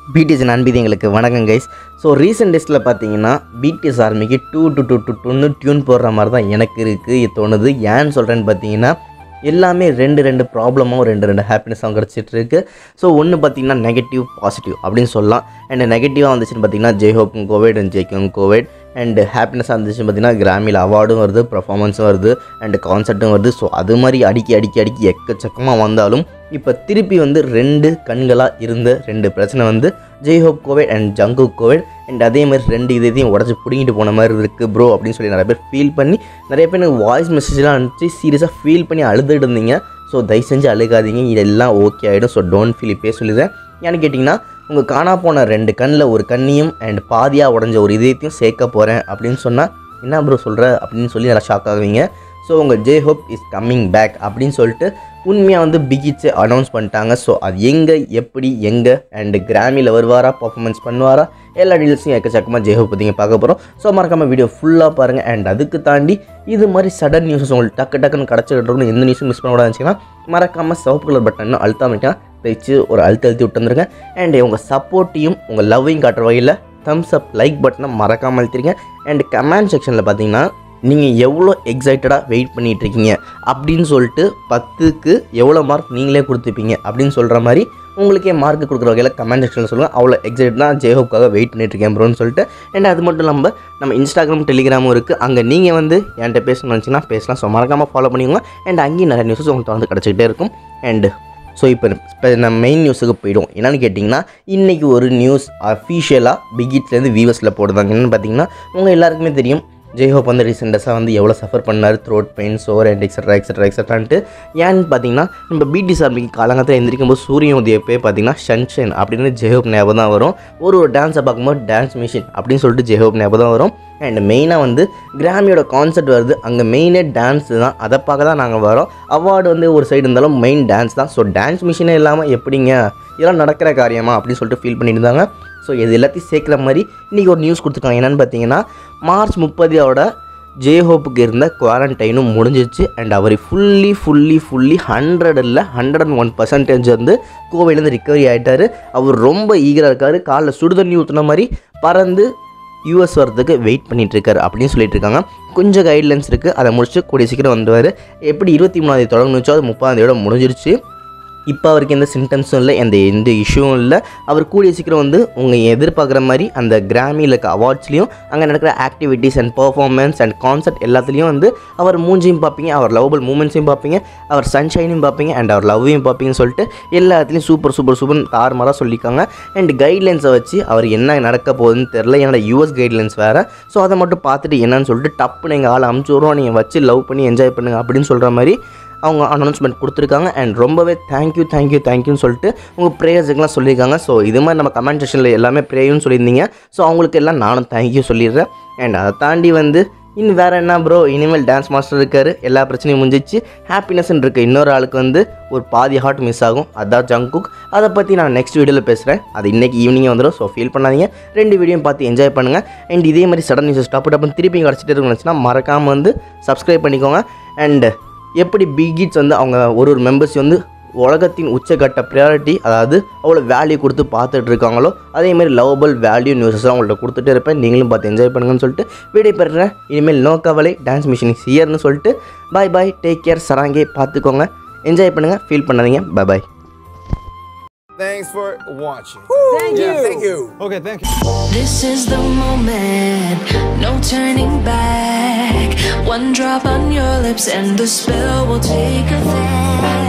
BDS நண்பதி எங்களுக்கு வணக்கம் guys so recent டேஸில் பார்த்தீங்கன்னா பிடிஎஸ் ஆர்மிக்கு டூ டு டூ டு டூன்னு டியூன் போடுற மாதிரி தான் எனக்கு இருக்குது தோணுது ஏன்னு சொல்கிறேன்னு பார்த்தீங்கன்னா எல்லாமே ரெண்டு ரெண்டு ப்ராப்ளமும் ரெண்டு ரெண்டு ஹாப்பினஸாகவும் கிடச்சிட்டு இருக்கு ஸோ ஒன்று பார்த்தீங்கன்னா நெகட்டிவ் பாசிட்டிவ் அப்படின்னு சொல்லலாம் அண்ட் நெகட்டிவாக வந்துச்சுன்னு பார்த்தீங்கன்னா ஜெய்ஹோப்பும் கோவிட் அண்ட் ஜெய்க்கும் கோவிட் அண்ட் ஹாப்பினஸாக இருந்துச்சுன்னு பார்த்தீங்கன்னா கிராமியில் அவார்டும் வருது பர்ஃபார்மன்ஸும் வருது அண்ட் கான்சர்ட்டும் வருது ஸோ அது மாதிரி அடிக்கி அடிக்கி அடிக்கி எக்கச்சக்கமாக வந்தாலும் இப்போ திருப்பி வந்து ரெண்டு கண்களாக இருந்த ரெண்டு பிரச்சனை வந்து ஜெய்ஹோப் கோவிட் அண்ட் ஜங்கு கோவிட் அண்ட் அதே மாதிரி ரெண்டு இதையும் உடச்சி பிடிங்கிட்டு போன மாதிரி இருக்குது ப்ரோ அப்படின்னு சொல்லி நிறைய பேர் ஃபீல் பண்ணி நிறைய பேர் எனக்கு வாய்ஸ் மெசேஜ்லாம் அனுப்பிச்சு சீரியஸாக ஃபீல் பண்ணி அழுதுட்டு இருந்தீங்க ஸோ தயவு செஞ்சு அழுகாதீங்க இதெல்லாம் ஓகே ஆகிடும் ஸோ டோன்ட் ஃபீல் இப்பே சொல்லிடுறேன் ஏன்னு கேட்டிங்கன்னா உங்கள் காணா போன ரெண்டு கண்ணில் ஒரு கண்ணியும் அண்ட் பாதியாக உடஞ்ச ஒரு இதயத்தையும் சேர்க்க போகிறேன் அப்படின்னு சொன்னால் என்ன ப்ரோ சொல்கிற அப்படின்னு சொல்லி நல்லா ஷாக் ஆகுவீங்க ஸோ உங்கள் J hope is coming back அப்படின்னு சொல்லிட்டு உண்மையாக வந்து பிகிட்ஸை அனௌன்ஸ் பண்ணிட்டாங்க ஸோ அது எங்கே எப்படி எங்கே அண்டு கிராமியில் வருவாரா பர்ஃபார்மன்ஸ் பண்ணுவாரா எல்லா டீல்ஸையும் எக்கச்சக்கமாக ஜே ஹோப் பற்றிங்க பார்க்க போகிறோம் ஸோ மறக்காமல் வீடியோ ஃபுல்லாக பாருங்கள் அண்ட் அதுக்கு தாண்டி இது மாதிரி சடன் நியூஸஸ் உங்களுக்கு டக்கு டக்குன்னு கிடச்சிட்டு இருக்கணும் எந்த நியூஸும் மிஸ் பண்ண கூடாதுச்சுன்னா மறக்காமல் சிவப்பு கலர் பட்டன் அழுத்தாமட்டா வச்சு ஒரு அழுத்த அழுத்தி விட்டுருந்துருங்க அண்ட் உங்கள் சப்போர்ட்டையும் உங்கள் லவ்வையும் காட்டுற வகையில் தம்ஸ் அப் லைக் பட்டனை மறக்காமல் அழுத்திருங்க அண்ட் கமெண்ட் செக்ஷனில் பார்த்தீங்கன்னா நீங்கள் எவ்வளோ எக்ஸைட்டடாக வெயிட் பண்ணிட்டு இருக்கீங்க அப்படின்னு சொல்லிட்டு பத்துக்கு எவ்வளோ மார்க் நீங்களே கொடுத்துப்பீங்க அப்படின்னு சொல்கிற மாதிரி உங்களுக்கே மார்க் கொடுக்குற வகையில் கமெண்ட் செக்ஷனில் சொல்லுங்கள் அவ்வளோ எக்ஸைட் தான் ஜெய்ஹோப்காக வெயிட் பண்ணிட்டு இருக்கேன் ப்ரோன்னு சொல்லிட்டு அண்ட் அது மட்டும் இல்லாமல் நம்ம இன்ஸ்டாகிராம் டெலிகிராமும் இருக்குது அங்கே நீங்கள் வந்து என்கிட்ட பேசணும்னு நினச்சிங்கன்னா பேசலாம் ஸோ மறக்காமல் ஃபாலோ பண்ணிக்கோங்க அண்ட் அங்கேயும் நிறைய நியூஸஸ் உங்களுக்கு தொடர்ந்து கிடச்சிக்கிட்டே இருக்கும் அண்ட் ஸோ இப்போ இப்போ நம்ம மெயின் நியூஸுக்கு போயிடும் என்னென்னு கேட்டிங்கன்னா இன்றைக்கி ஒரு நியூஸ் அஃபீஷியலாக பிகிட்லேருந்து வியூவர்ஸில் போடுதாங்க என்னென்னு பார்த்தீங்கன்னா உங்கள் எல்லாருக்குமே தெரியும் ஜெய்ஹோப் வந்து ரீசெண்டஸாக வந்து எவ்வளோ சஃபர் பண்ணார் throat pain sore and extra extra எக்ஸட்ரான்ட்டு ஏன்னு பார்த்தீங்கன்னா நம்ம பிடி சார்பிக்கு காலங்கத்தில் எந்திரிக்கும் போது சூரியன் உதயப்பே பார்த்தீங்கன்னா ஷன்ஷன் அப்படின்னு ஜெய்ஹோப் ஞாபகம் தான் வரும் ஒரு ஒரு டான்ஸை பார்க்கும்போது டான்ஸ் மிஷின் அப்படின்னு சொல்லிட்டு ஜெய்ஹோப் ஞாபகம் தான் வரும் அண்ட் மெயினாக வந்து கிராமியோட கான்செப்ட் வருது அங்கே மெயினே டான்ஸ் தான் அதை பார்க்க தான் நாங்கள் வரோம் அவார்டு வந்து ஒரு சைடு இருந்தாலும் மெயின் டான்ஸ் தான் ஸோ டான்ஸ் மிஷினே இல்லாமல் எப்படிங்க இதெல்லாம் நடக்கிற காரியமா அப்படின்னு சொல்லிட்டு ஃபீல் பண்ணியிருந்தாங்க ஸோ இது எல்லாத்தையும் சேர்க்குற மாதிரி இன்றைக்கி ஒரு நியூஸ் கொடுத்துருக்காங்க என்னென்னு பார்த்தீங்கன்னா மார்ச் முப்பதோட ஜேஹோப்புக்கு இருந்த குவாரண்டைனும் முடிஞ்சிச்சு அண்ட் அவர் ஃபுல்லி ஃபுல்லி ஃபுல்லி ஹண்ட்ரட் இல்லை ஹண்ட்ரட் அண்ட் ஒன் பர்சன்டேஜ் வந்து கோவிலேருந்து ரிக்கவரி ஆகிட்டார் அவர் ரொம்ப ஈகராக இருக்கார் காலில் சுடுதண்ணி ஊற்றுன மாதிரி பறந்து யூஎஸ் வரதுக்கு வெயிட் பண்ணிட்டு இருக்காரு அப்படின்னு சொல்லிட்டு இருக்காங்க கொஞ்சம் கைட்லைன்ஸ் இருக்குது அதை முடிச்சு கூடிய சீக்கிரம் வந்துடுவார் எப்படி இருபத்தி மூணாந்தேதி தொடங்குச்சோ அது முப்பதாந்தேதியோட முடிஞ்சிருச்சு இப்போ அவருக்கு எந்த சிம்டம்ஸும் இல்லை எந்த எந்த இஷ்யூவும் இல்லை அவர் கூடிய சீக்கிரம் வந்து உங்கள் எதிர்பார்க்குற மாதிரி அந்த கிராமியில் இருக்க அவார்ட்ஸ்லையும் அங்கே நடக்கிற activities and performance and concert எல்லாத்துலேயும் வந்து அவர் மூஞ்சியும் பார்ப்பீங்க அவர் லவபிள் மூமெண்ட்ஸையும் பார்ப்பீங்க அவர் சன்ஷைனையும் பார்ப்பீங்க அண்ட் அவர் லவ்வையும் பார்ப்பீங்கன்னு சொல்லிட்டு எல்லாத்துலேயும் சூப்பர் சூப்பர் சூப்பர் தாறுமாறாக சொல்லியிருக்காங்க அண்ட் கைட்லைன்ஸை வச்சு அவர் என்ன நடக்க போகுதுன்னு தெரில என்னோட யூஎஸ் கைட்லைன்ஸ் வேறு ஸோ அதை மட்டும் பார்த்துட்டு என்னன்னு சொல்லிட்டு டப்புன்னு எங்கள் ஆள் அமுச்சு விடுவோம் நீங்கள் வச்சு லவ் பண்ணி என்ஜாய் பண்ணுங்க அப்படின்னு சொல்கிற மாதிரி அவங்க அனௌன்ஸ்மெண்ட் கொடுத்துருக்காங்க அண்ட் ரொம்பவே தேங்க்யூ தேங்க்யூ தேங்க்யூன்னு சொல்லிட்டு உங்கள் ப்ரேயர்ஸுக்கெலாம் சொல்லியிருக்காங்க ஸோ இது மாதிரி நம்ம கமெண்ட் செக்ஷனில் எல்லாமே ப்ரேயுன்னு சொல்லியிருந்தீங்க ஸோ அவங்களுக்கு எல்லாம் நானும் தேங்க்யூ சொல்லிடுறேன் அண்ட் அதை தாண்டி வந்து இன்னும் வேறு என்ன ப்ரோ இனிமேல் டான்ஸ் மாஸ்டர் இருக்கார் எல்லா பிரச்சனையும் முடிஞ்சிச்சு ஹாப்பினஸ்ன்னு இருக்க இன்னொரு ஆளுக்கு வந்து ஒரு பாதி ஹார்ட் மிஸ் ஆகும் அதான் ஜங்குக் அதை பற்றி நான் நெக்ஸ்ட் வீடியோவில் பேசுகிறேன் அது இன்றைக்கி ஈவினிங்கே வந்துடும் ஸோ ஃபீல் பண்ணாதீங்க ரெண்டு வீடியோ பார்த்து என்ஜாய் பண்ணுங்கள் அண்ட் இதே மாதிரி சடன் நியூஸ் டப்பு டப்புன்னு திருப்பி கிடச்சிட்டு இருக்குன்னு மறக்காமல் வந்து சப்ஸ்கிரைப் பண்ணிக்கோங்க அண்ட் எப்படி பிகிட்ஸ் வந்து அவங்க ஒரு ஒரு மெம்பர்ஸ் வந்து உலகத்தின் உச்சக்கட்ட ப்ரையாரிட்டி அதாவது அவ்வளோ வேல்யூ கொடுத்து பார்த்துட்டு இருக்காங்களோ அதே மாதிரி லவபிள் வேல்யூ நியூஸஸ் அவங்கள்ட்ட கொடுத்துட்டே இருப்பேன் நீங்களும் பார்த்து என்ஜாய் பண்ணுங்கன்னு சொல்லிட்டு வீடியோ பெறுறேன் இனிமேல் நோ கவலை டான்ஸ் மிஷின் சியர்னு சொல்லிட்டு பாய் பாய் டேக் கேர் சராங்கே பார்த்துக்கோங்க என்ஜாய் பண்ணுங்கள் ஃபீல் பண்ணாதீங்க பாய் பாய் Thanks for watching. Thank Yeah, you. Thank you. Okay, thank you. This is the moment, no turning back. One drop on your lips and the spell will take effect.